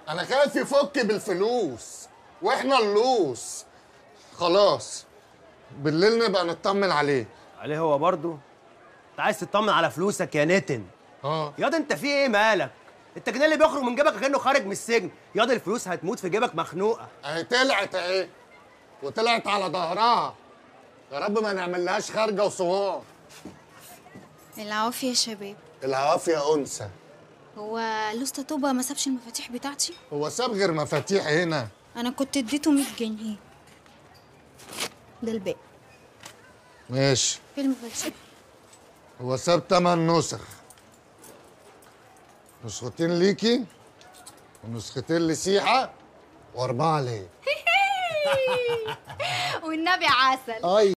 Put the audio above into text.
انا خايف يفك بالفلوس واحنا اللوس خلاص بالليل نبقى نطمن عليه عليه هو برضه انت عايز تطمن على فلوسك يا نتن اه ياض انت في ايه مالك انت جنيه اللي بيخرج من جيبك كانه خارج من السجن ياض الفلوس هتموت في جيبك مخنوقه اهي طلعت اهي وطلعت على ظهرها يا رب ما نعملهاش خارجه وصوار العافية يا شباب العافيه انثى هو لوستا طوبة ما سابش المفاتيح بتاعتي هو ساب غير مفاتيح هنا انا كنت اديته 100 جنيه ده الباقي ماشي فين المفاتيح هو ساب تمن نسخ نسختين ليكي ونسختين لسيحه واربعه ليه والنبي عسل اي